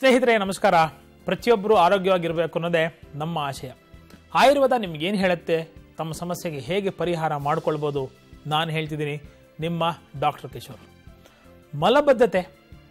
ಸ್ನೇಹಿತರೆ ನಮಸ್ಕಾರ ಪ್ರತಿಯೊಬ್ಬರು ಆರೋಗ್ಯವಾಗಿರಬೇಕು ಅನ್ನೋದೇ ನಮ್ಮ ಆಶಯ ಆಯುರ್ವೇದ ನಿಮ್ಗೇನು ಹೇಳುತ್ತೆ ತಮ್ಮ ಸಮಸ್ಯೆಗೆ ಹೇಗೆ ಪರಿಹಾರ ಮಾಡ್ಕೊಳ್ಬೋದು ನಾನು ಹೇಳ್ತಿದ್ದೀನಿ ನಿಮ್ಮ ಡಾಕ್ಟರ್ ಕಿಶೋರ್ ಮಲಬದ್ಧತೆ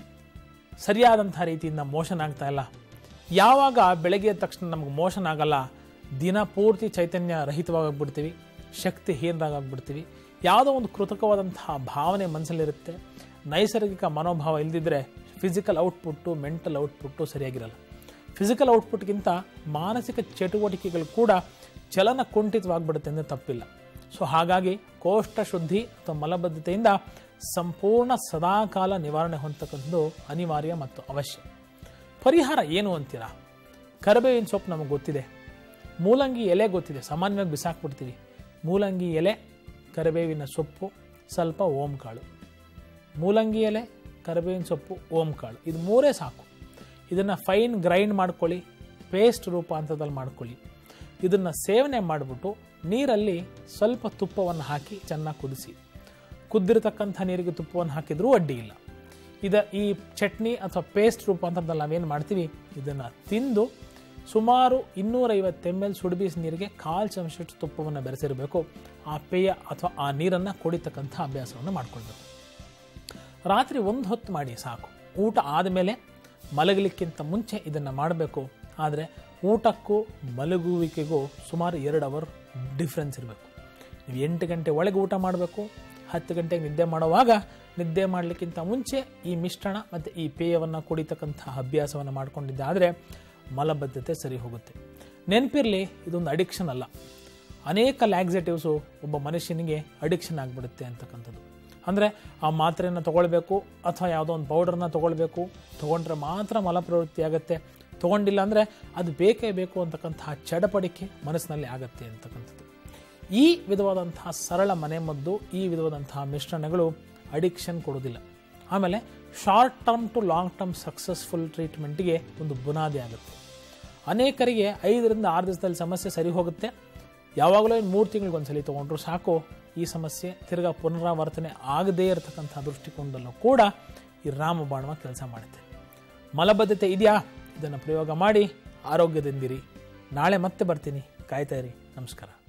ಸರಿಯಾದಂಥ ರೀತಿಯಿಂದ ಮೋಷನ್ ಆಗ್ತಾ ಇಲ್ಲ ಯಾವಾಗ ಬೆಳಗ್ಗೆ ಎದ್ದ ತಕ್ಷಣ ನಮ್ಗೆ ಮೋಷನ್ ಆಗಲ್ಲ ದಿನ ಪೂರ್ತಿ ಚೈತನ್ಯ ರಹಿತವಾಗ್ಬಿಡ್ತೀವಿ ಶಕ್ತಿ ಹೀನರಾಗ್ಬಿಡ್ತೀವಿ ಯಾವುದೋ ಒಂದು ಕೃತಕವಾದಂತಹ ಭಾವನೆ ಮನಸ್ಸಲ್ಲಿರುತ್ತೆ ನೈಸರ್ಗಿಕ ಮನೋಭಾವ ಇಲ್ದಿದ್ರೆ ಫಿಸಿಕಲ್ ಔಟ್ಪುಟ್ಟು ಮೆಂಟಲ್ ಔಟ್ಪುಟ್ಟು ಸರಿಯಾಗಿರಲ್ಲ ಫಿಸಿಕಲ್ ಔಟ್ಪುಟ್ಗಿಂತ ಮಾನಸಿಕ ಚಟುವಟಿಕೆಗಳು ಕೂಡ ಚಲನ ಕುಂಠಿತವಾಗ್ಬಿಡುತ್ತೆ ಅಂದರೆ ತಪ್ಪಿಲ್ಲ ಸೊ ಹಾಗಾಗಿ ಕೋಷ್ಠ ಶುದ್ಧಿ ಅಥವಾ ಮಲಬದ್ಧತೆಯಿಂದ ಸಂಪೂರ್ಣ ಸದಾಕಾಲ ನಿವಾರಣೆ ಹೊಂದತಕ್ಕಂಥದ್ದು ಅನಿವಾರ್ಯ ಮತ್ತು ಅವಶ್ಯ ಪರಿಹಾರ ಏನು ಅಂತೀರಾ ಕರಿಬೇವಿನ ಸೊಪ್ಪು ನಮಗೆ ಗೊತ್ತಿದೆ ಮೂಲಂಗಿ ಎಲೆ ಗೊತ್ತಿದೆ ಸಾಮಾನ್ಯವಾಗಿ ಬಿಸಾಕ್ಬಿಡ್ತೀವಿ ಮೂಲಂಗಿ ಎಲೆ ಕರಿಬೇವಿನ ಸೊಪ್ಪು ಸ್ವಲ್ಪ ಓಂ ಕಾಳು ಮೂಲಂಗಿ ಎಲೆ ಕರಿಬೇವಿನ ಸೊಪ್ಪು ಓಂ ಕಾಳು ಇದು ಮೂರೇ ಸಾಕು ಇದನ್ನು ಫೈನ್ ಗ್ರೈಂಡ್ ಮಾಡ್ಕೊಳ್ಳಿ ಪೇಸ್ಟ್ ರೂಪಾಂತರದಲ್ಲಿ ಮಾಡ್ಕೊಳ್ಳಿ ಇದನ್ನು ಸೇವನೆ ಮಾಡಿಬಿಟ್ಟು ನೀರಲ್ಲಿ ಸ್ವಲ್ಪ ತುಪ್ಪವನ್ನು ಹಾಕಿ ಚೆನ್ನಾಗಿ ಕುದಿಸಿ ಕುದ್ದಿರತಕ್ಕಂಥ ನೀರಿಗೆ ತುಪ್ಪವನ್ನು ಹಾಕಿದ್ರೂ ಅಡ್ಡಿ ಇಲ್ಲ ಇದ ಈ ಚಟ್ನಿ ಅಥವಾ ಪೇಸ್ಟ್ ರೂಪಾಂತರದಲ್ಲಿ ನಾವೇನು ಮಾಡ್ತೀವಿ ಇದನ್ನು ತಿಂದು ಸುಮಾರು ಇನ್ನೂರೈವತ್ತು ಎಮ್ ಎಲ್ ಸುಡುಬಿಸಿ ನೀರಿಗೆ ಕಾಲು ಚಮಚಷ್ಟು ತುಪ್ಪವನ್ನು ಬೆರೆಸಿರಬೇಕು ಆ ಪೇಯ ಅಥವಾ ಆ ನೀರನ್ನು ಕುಡಿತಕ್ಕಂಥ ಅಭ್ಯಾಸವನ್ನು ಮಾಡ್ಕೊಳ್ಬೇಕು ರಾತ್ರಿ ಒಂದು ಹೊತ್ತು ಮಾಡಿ ಸಾಕು ಊಟ ಆದಮೇಲೆ ಮಲಗಲಿಕ್ಕಿಂತ ಮುಂಚೆ ಇದನ್ನು ಮಾಡಬೇಕು ಆದರೆ ಊಟಕ್ಕೂ ಮಲಗುವಿಕೆಗೂ ಸುಮಾರು ಎರಡು ಅವರ್ ಡಿಫ್ರೆನ್ಸ್ ಇರಬೇಕು ನೀವು ಎಂಟು ಗಂಟೆ ಒಳಗೆ ಊಟ ಮಾಡಬೇಕು ಹತ್ತು ಗಂಟೆಗೆ ನಿದ್ದೆ ಮಾಡುವಾಗ ನಿದ್ದೆ ಮಾಡಲಿಕ್ಕಿಂತ ಮುಂಚೆ ಈ ಮಿಶ್ರಣ ಮತ್ತು ಈ ಪೇಯವನ್ನು ಕುಡಿತಕ್ಕಂಥ ಅಭ್ಯಾಸವನ್ನು ಮಾಡಿಕೊಂಡಿದ್ದಾದರೆ ಮಲಬದ್ಧತೆ ಸರಿ ಹೋಗುತ್ತೆ ನೆನಪಿರಲಿ ಇದೊಂದು ಅಡಿಕ್ಷನ್ ಅಲ್ಲ ಅನೇಕ ಲ್ಯಾಕ್ಸೇಟಿವ್ಸು ಒಬ್ಬ ಮನುಷ್ಯನಿಗೆ ಅಡಿಕ್ಷನ್ ಆಗಿಬಿಡುತ್ತೆ ಅಂತಕ್ಕಂಥದ್ದು ಅಂದರೆ ಆ ಮಾತ್ರೆಯನ್ನು ತೊಗೊಳ್ಬೇಕು ಅಥವಾ ಯಾವುದೋ ಒಂದು ಪೌಡರ್ನ ತೊಗೊಳ್ಬೇಕು ತೊಗೊಂಡ್ರೆ ಮಾತ್ರ ಮಲಪ್ರವೃತ್ತಿ ಆಗುತ್ತೆ ತೊಗೊಂಡಿಲ್ಲ ಅಂದರೆ ಅದು ಬೇಕೇ ಬೇಕು ಅಂತಕ್ಕಂತಹ ಚಡಪಡಿಕೆ ಮನಸ್ಸಿನಲ್ಲಿ ಆಗುತ್ತೆ ಅಂತಕ್ಕಂಥದ್ದು ಈ ವಿಧವಾದಂತಹ ಸರಳ ಮನೆಮದ್ದು ಈ ವಿಧವಾದಂತಹ ಮಿಶ್ರಣಗಳು ಅಡಿಕ್ಷನ್ ಕೊಡೋದಿಲ್ಲ ಆಮೇಲೆ short term to long term successful ಟ್ರೀಟ್ಮೆಂಟ್ಗೆ ಒಂದು ಬುನಾದಿ ಆಗುತ್ತೆ ಅನೇಕರಿಗೆ ಐದರಿಂದ ಆರು ದಿವಸದಲ್ಲಿ ಸಮಸ್ಯೆ ಸರಿ ಹೋಗುತ್ತೆ ಯಾವಾಗಲೂ ಇನ್ನು ಮೂರು ತಿಂಗಳಿಗೆ ಒಂದ್ಸಲಿ ತೊಗೊಂಡ್ರು ಸಾಕು ಈ ಸಮಸ್ಯೆ ತಿರ್ಗಾ ಪುನರಾವರ್ತನೆ ಆಗದೇ ಇರತಕ್ಕಂಥ ದೃಷ್ಟಿಕೋನದಲ್ಲೂ ಕೂಡ ಈ ರಾಮಬಾಣವ ಕೆಲಸ ಮಾಡುತ್ತೆ ಮಲಬದ್ಧತೆ ಇದೆಯಾ ಇದನ್ನು ಪ್ರಯೋಗ ಮಾಡಿ ಆರೋಗ್ಯದಿಂದಿರಿ ನಾಳೆ ಮತ್ತೆ ಬರ್ತೀನಿ ಕಾಯ್ತಾ ಇರಿ ನಮಸ್ಕಾರ